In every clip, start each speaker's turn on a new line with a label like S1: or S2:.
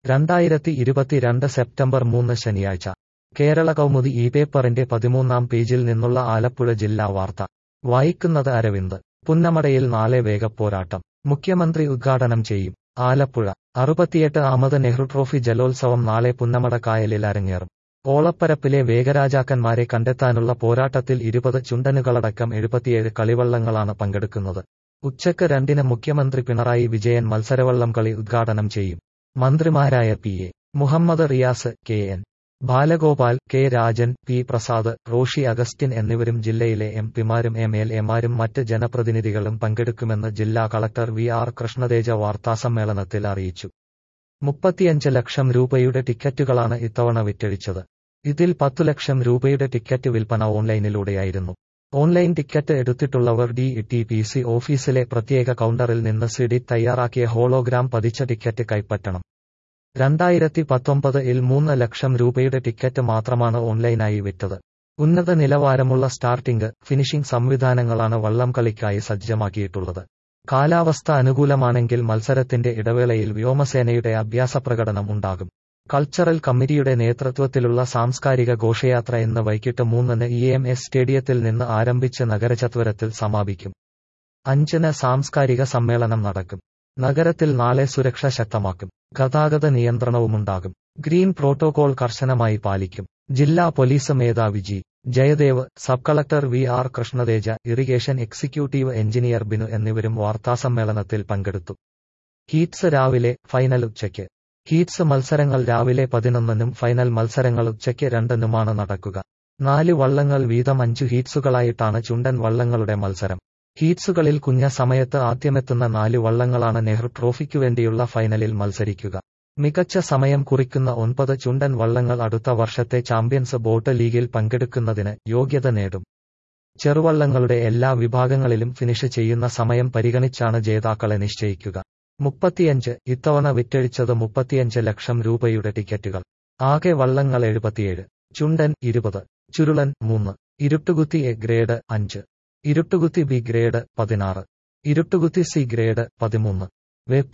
S1: രണ്ടായിരത്തി ഇരുപത്തിരണ്ട് സെപ്റ്റംബർ മൂന്ന് ശനിയാഴ്ച കേരള കൗമുദി ഈ പേപ്പറിന്റെ പതിമൂന്നാം പേജിൽ നിന്നുള്ള ആലപ്പുഴ ജില്ലാ വാർത്ത വായിക്കുന്നത് അരവിന്ദ് പുന്നമടയിൽ നാളെ വേഗപ്പോരാട്ടം മുഖ്യമന്ത്രി ഉദ്ഘാടനം ചെയ്യും ആലപ്പുഴ അറുപത്തിയെട്ട് ആമത് നെഹ്റു ട്രോഫി ജലോത്സവം നാളെ പുന്നമട കായലിൽ അരങ്ങേറും ഓളപ്പരപ്പിലെ വേഗരാജാക്കന്മാരെ കണ്ടെത്താനുള്ള പോരാട്ടത്തിൽ ഇരുപത് ചുണ്ടനുകളടക്കം എഴുപത്തിയേഴ് കളിവള്ളങ്ങളാണ് പങ്കെടുക്കുന്നത് ഉച്ചക്ക് രണ്ടിന് മുഖ്യമന്ത്രി പിണറായി വിജയൻ മത്സരവള്ളം കളി ഉദ്ഘാടനം ചെയ്യും മന്ത്രിമാരായ P A Muhammad Riyas K N Balagopal K Rajan P Prasad Roshy Augustine എന്നിവരും ജില്ലയിലെ എം പിമാരും എം എൽ എമാരും മറ്റ് ജനപ്രതിനിധികളും പങ്കെടുക്കുമെന്ന് ജില്ലാ കളക്ടർ വി ആർ കൃഷ്ണതേജ വാർത്താസമ്മേളനത്തിൽ അറിയിച്ചു മുപ്പത്തിയഞ്ച് ലക്ഷം രൂപയുടെ ടിക്കറ്റുകളാണ് ഇത്തവണ വിറ്റഴിച്ചത് ഇതിൽ പത്തു ലക്ഷം രൂപയുടെ ടിക്കറ്റ് വിൽപ്പന ഓൺലൈനിലൂടെയായിരുന്നു ഓൺലൈൻ ടിക്കറ്റ് എടുത്തിട്ടുള്ളവർ ഡി ടി പി സി ഓഫീസിലെ പ്രത്യേക കൗണ്ടറിൽ നിന്ന് സിഡി തയ്യാറാക്കിയ ഹോളോഗ്രാം പതിച്ച ടിക്കറ്റ് കൈപ്പറ്റണം രണ്ടായിരത്തി പത്തൊമ്പത് ഇൽ മൂന്ന് ലക്ഷം രൂപയുടെ ടിക്കറ്റ് മാത്രമാണ് ഓൺലൈനായി വിറ്റത് ഉന്നത നിലവാരമുള്ള സ്റ്റാർട്ടിംഗ് ഫിനിഷിംഗ് സംവിധാനങ്ങളാണ് വള്ളം കളിക്കായി സജ്ജമാക്കിയിട്ടുള്ളത് കാലാവസ്ഥ അനുകൂലമാണെങ്കിൽ മത്സരത്തിന്റെ ഇടവേളയിൽ വ്യോമസേനയുടെ അഭ്യാസ പ്രകടനം ഉണ്ടാകും കൾച്ചറൽ കമ്മിറ്റിയുടെ നേതൃത്വത്തിലുള്ള സാംസ്കാരിക ഘോഷയാത്ര ഇന്ന് വൈകിട്ട് മൂന്നിന് ഇ എം എസ് സ്റ്റേഡിയത്തിൽ നിന്ന് ആരംഭിച്ച് നഗരചത്വരത്തിൽ സമാപിക്കും അഞ്ചിന് സാംസ്കാരിക സമ്മേളനം നടക്കും നഗരത്തിൽ നാളെ സുരക്ഷ ശക്തമാക്കും ഗതാഗത നിയന്ത്രണവുമുണ്ടാകും ഗ്രീൻ പ്രോട്ടോകോൾ കർശനമായി പാലിക്കും ജില്ലാ പോലീസ് മേധാവി G Jayadev sub collector V R Krishnateja irrigation executive engineer Binu എന്നിവരും വാർത്താസമ്മേളനത്തിൽ പങ്കെടുത്തു ഹീറ്റ്സ് രാവിലെ ഫൈനൽ ഉച്ചയ്ക്ക് ഹീറ്റ്സ് മത്സരങ്ങൾ രാവിലെ പതിനൊന്നിനും ഫൈനൽ മത്സരങ്ങൾ ഉച്ചയ്ക്ക് രണ്ടിനുമാണ് നടക്കുക നാല് വള്ളങ്ങൾ വീതം അഞ്ചു ഹീറ്റ്സുകളായിട്ടാണ് ചുണ്ടൻ വള്ളങ്ങളുടെ മത്സരം ഹീറ്റ്സുകളിൽ കുഞ്ഞ സമയത്ത് ആദ്യമെത്തുന്ന നാല് വള്ളങ്ങളാണ് നെഹ്റു ട്രോഫിക്കുവേണ്ടിയുള്ള ഫൈനലിൽ മത്സരിക്കുക മികച്ച സമയം കുറിക്കുന്ന ഒൻപത് ചുണ്ടൻ വള്ളങ്ങൾ അടുത്ത വർഷത്തെ ചാമ്പ്യൻസ് ബോട്ട് ലീഗിൽ പങ്കെടുക്കുന്നതിന് യോഗ്യത നേടും ചെറുവള്ളങ്ങളുടെ എല്ലാ വിഭാഗങ്ങളിലും ഫിനിഷ് ചെയ്യുന്ന സമയം പരിഗണിച്ചാണ് ജേതാക്കളെ നിശ്ചയിക്കുക മുപ്പത്തിയഞ്ച് ഇത്തവണ വിറ്റഴിച്ചത് മുപ്പത്തിയഞ്ച് ലക്ഷം രൂപയുടെ ടിക്കറ്റുകൾ ആകെ വള്ളങ്ങൾ എഴുപത്തിയേഴ് ചുണ്ടൻ ഇരുപത് ചുരുളൻ മൂന്ന് ഇരുട്ടുകുത്തി എ ഗ്രേഡ് അഞ്ച് ഇരുട്ടുകുത്തി ബി ഗ്രേഡ് പതിനാറ് ഇരുട്ടുകുത്തി സി ഗ്രേഡ് പതിമൂന്ന് വെപ്പ് എ ഗ്രേഡ് ഒമ്പത് വെപ്പ് ബി ഗ്രേഡ് ഒമ്പത് തെക്കനോടി തറ മൂന്ന് തെക്കനോടി കെട്ട് മൂന്ന്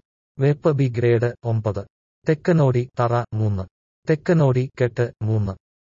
S1: തെക്കനോടി കെട്ട് മൂന്ന്